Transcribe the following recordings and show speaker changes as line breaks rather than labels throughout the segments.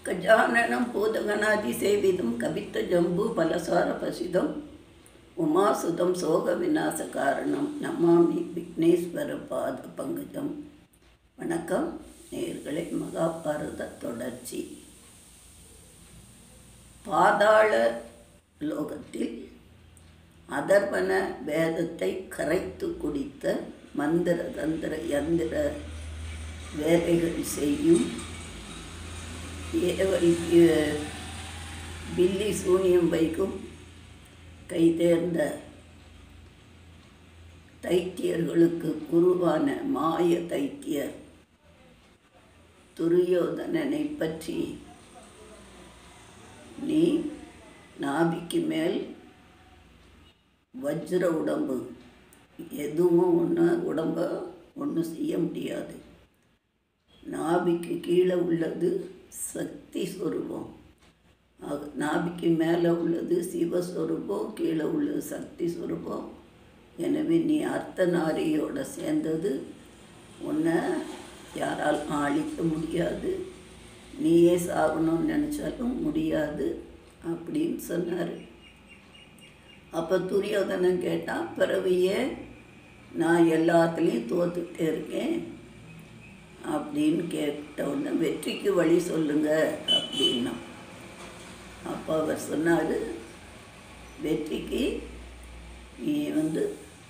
गजाननं भूतगणादिसेवितं कवित्तजम्बू फलसारपसिदम् உமாசுதம் சோக விநாசகாரணம் நமாமி விக்னேஸ்வர பாத பங்கஜம் வணக்கம் நேர்களை மகாபாரத தொடர்ச்சி பாதாள லோகத்தில் அதர்வன வேதத்தை கரைத்து குடித்த மந்திர தந்திர யந்திர வேலைகள் செய்யும் ஏவல் ஏ- பில்லி சூனியம் வைக்கும் கைதேர்ந்த தைத்தியர்களுக்கு குருவான மாய தைத்தியர் துரியோதனனை பற்றி நீ நாபிக்கு மேல் வஜ்ர உடம்பு எதுவும் ஒன்று உடம்ப ஒன்றும் செய்ய முடியாது நாபிக்கு கீழே உள்ளது சக்தி சொரூபம் ஆக- நாபிக்கு மேலே உள்ளது சிவஸ்வரூபம் கீழே உள்ளது சக்தி ஸ்வரூபம் எனவே நீ அர்த்தநாரியோட சேர்ந்தது உன்னை யாரால் அழிக்க முடியாது நீயே சாகணும்னு நினச்சாலும் முடியாது அப்படின்னு சொன்னார் அப்போ துரியோதனன் கேட்டான் பிறவியே நான் எல்லாத்துலேயும் தோத்துட்டே இருக்கேன் அப்படின்னு கேட்ட உடனே வெற்றிக்கு வழி சொல்லுங்க அப்படின்னா அப்போ அவர் சொன்னார் வெற்றிக்கு நீ வந்து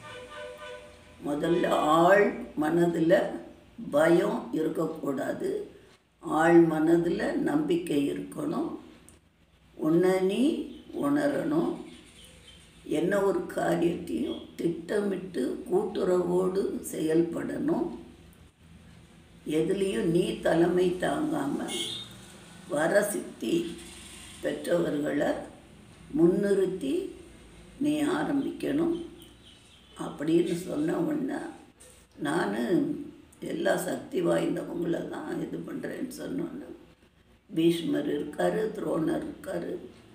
முதல்ல ஆள் மனதில் பயம் இருக்கக்கூடாது ஆள் மனதில் நம்பிக்கை இருக்கணும் உன்னை நீ உணரணும் என்ன ஒரு காரியத்தையும் திட்டமிட்டு கூட்டுறவோடு செயல்படணும் எதுலேயும் நீ தலைமை தாங்காமல் வரசித்தி பெற்றவர்களை முன்னிறுத்தி நீ ஆரம்பிக்கணும் அப்படின்னு சொன்ன உடனே நான் எல்லா சக்தி வாய்ந்தவங்கள தான் இது பண்ணுறேன்னு சொன்னோன்னே பீஷ்மர் இருக்கார் துரோணர் இருக்கார்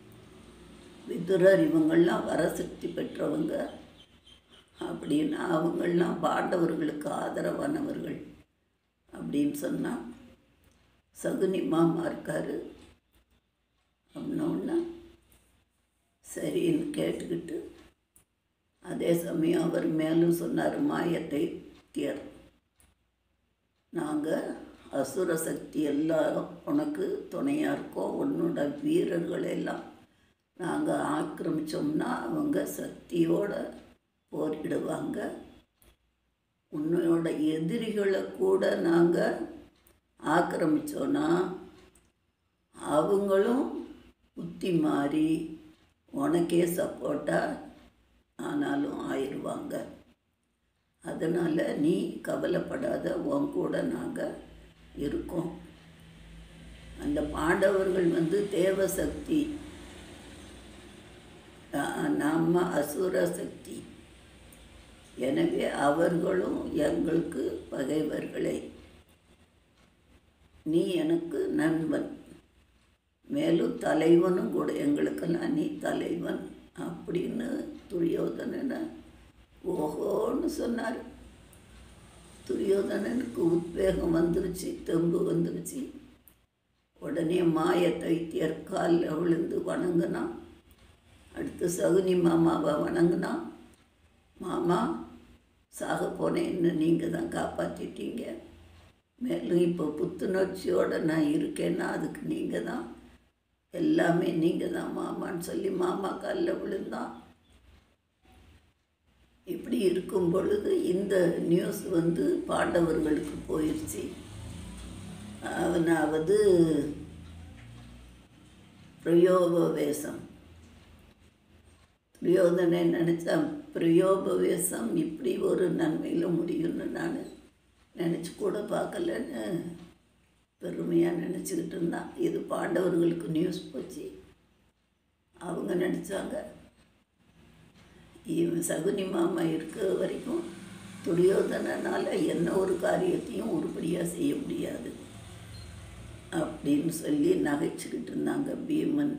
விதுரர் இவங்கள்லாம் வரசக்தி பெற்றவங்க அப்படின்னு அவங்கெல்லாம் பாண்டவர்களுக்கு ஆதரவானவர்கள் அப்படின்னு சொன்னால் சகுனி மாமா இருக்கார் அப்படின்னோடனே சரின்னு கேட்டுக்கிட்டு அதே சமயம் அவர் மேலும் சொன்னார் மாயத்தை தியர் நாங்கள் அசுர சக்தி எல்லாம் உனக்கு துணையாக இருக்கோம் உன்னோட வீரர்கள் எல்லாம் நாங்கள் ஆக்கிரமித்தோம்னா அவங்க சக்தியோட போரிடுவாங்க உன்னோட எதிரிகளை கூட நாங்கள் ஆக்கிரமித்தோன்னா அவங்களும் புத்தி மாறி உனக்கே சப்போர்ட்டாக ஆனாலும் ஆயிடுவாங்க அதனால் நீ கவலைப்படாத உன் கூட நாங்கள் இருக்கோம் அந்த பாண்டவர்கள் வந்து தேவசக்தி ஆ- நம்ம அசுர சக்தி எனவே அவர்களும் எங்களுக்கு பகைவர்களே நீ எனக்கு நண்பன் மேலும் தலைவனும் கூட எங்களுக்கெல்லாம் நீ தலைவன் அப்படின்னு துரியோதனனை ஓஹோன்னு சொன்னார் துரியோதனனுக்கு உத்வேகம் வந்துருச்சு தெம்பு வந்துருச்சு உடனே மாய தைத்தியர் காலில் விழுந்து வணங்கினான் அடுத்து சகுனி மாமாவை வணங்கினான் மாமா சாக போனேன்னு நீங்கள் தான் காப்பாற்றிட்டீங்க மேலும் இப்போ புத்துணர்ச்சியோடு நான் இருக்கேன்னா அதுக்கு நீங்கள் தான் எல்லாமே நீங்கள் தான் மாமான்னு சொல்லி மாமா காலில் விழுந்தான் இப்படி இருக்கும் பொழுது இந்த நியூஸ் வந்து பாண்டவர்களுக்கு போயிடுச்சு அவனாவது பிரயோபவேசம் துரியோதனன் நினச்சான் பிரயோபவேசம் இப்படி ஒரு நன்மையில் முடியும்னு நான் நினச்சி கூட பார்க்கலன்னு பெருமையாக நினச்சிக்கிட்டு இருந்தான் இது பாண்டவர்களுக்கு நியூஸ் போச்சு அவங்க நினச்சாங்க இவன் சகுனி மாமா இருக்கிற வரைக்கும் துரியோதனனால் என்ன ஒரு காரியத்தையும் உருப்படியாக செய்ய முடியாது அப்படின்னு சொல்லி நகைச்சிக்கிட்டு இருந்தாங்க பீமன்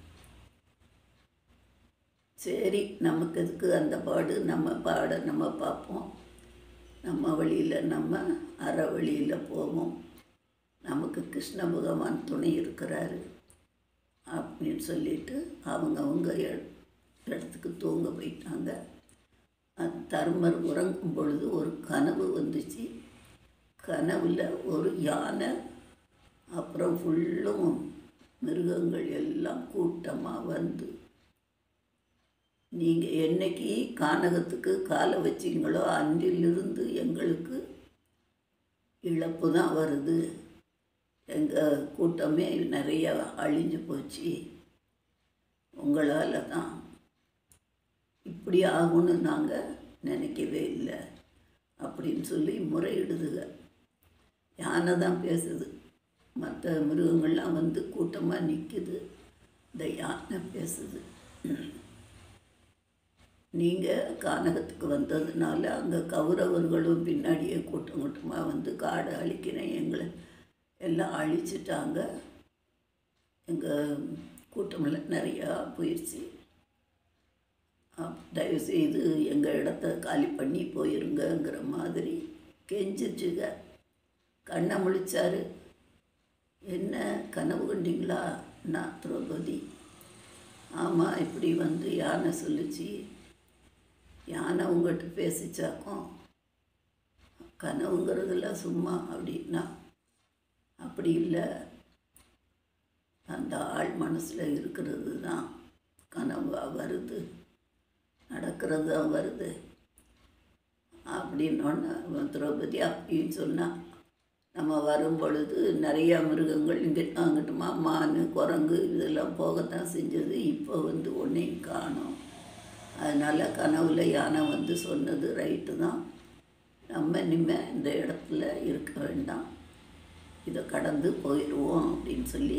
சரி நமக்கு எதுக்கு அந்த பாடு நம்ம பாட நம்ம பார்ப்போம் நம்ம வழியில் நம்ம அற வழியில் போவோம் நமக்கு கிருஷ்ண பகவான் துணை இருக்கிறாரு அப்படின்னு சொல்லிட்டு அவங்க அவங்க இட- இடத்துக்கு தூங்க போயிட்டாங்க அஹ் தர்மர் உறங்கும் பொழுது ஒரு கனவு வந்துச்சு கனவுல ஒரு யானை அப்புறம் ஃபுல்லும் மிருகங்கள் எல்லாம் கூட்டமாக வந்து நீங்கள் என்னைக்கு கானகத்துக்கு காலை வச்சீங்களோ அன்றிலிருந்து எங்களுக்கு இழப்பு தான் வருது எங்கள் கூட்டமே நிறைய அழிஞ்சு போச்சு உங்களால் தான் இப்படி ஆகும்னு நாங்கள் நினைக்கவே இல்லை அப்படின்னு சொல்லி முறையிடுதுக யானை தான் பேசுது மற்ற மிருகங்கள்லாம் வந்து கூட்டமாக நிற்குது இந்த யானை பேசுது நீங்கள் கானகத்துக்கு வந்ததுனால அங்கே கௌரவர்களும் பின்னாடியே கூட்டம் கூட்டமாக வந்து காடை அழிக்கிறேன் எங்களை எல்லாம் அழிச்சிட்டாங்க எங்கள் கூட்டமெல்லாம் நிறையா போயிடுச்சு அப் தயவுசெய்து எங்கள் இடத்த காலி பண்ணி போயிருங்கங்கிற மாதிரி கெஞ்சிச்சுங்க கண்ணை முழிச்சாரு என்ன கனவு கண்டீங்களா நான் திரௌபதி ஆமாம் இப்படி வந்து யானை சொல்லுச்சு யானை உங்கள்கிட்ட பேசிச்சாக்கும் கனவுங்கிறதுல சும்மா அப்படின்னா அப்படி இல்லை அந்த ஆள் மனசில் இருக்கிறது தான் கனவாக வருது நடக்கிறது தான் வருது அப்படின்னோடனே திரௌபதி அப்படின்னு சொன்னான் நம்ம வரும் பொழுது நிறையா மிருகங்கள் இங்கே அங்கிட்டுமா மான் குரங்கு இதெல்லாம் போகத்தான் செஞ்சது இப்போ வந்து ஒன்றையும் காணோம் அதனால் கனவுல யானை வந்து சொன்னது ரைட்டு தான் நம்ம இனிமேல் இந்த இடத்துல இருக்க வேண்டாம் இதை கடந்து போயிடுவோம் அப்படின்னு சொல்லி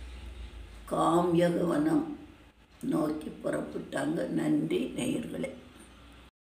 காமியகவனம் நோக்கி புறப்பட்டாங்க நன்றி நேயர்களே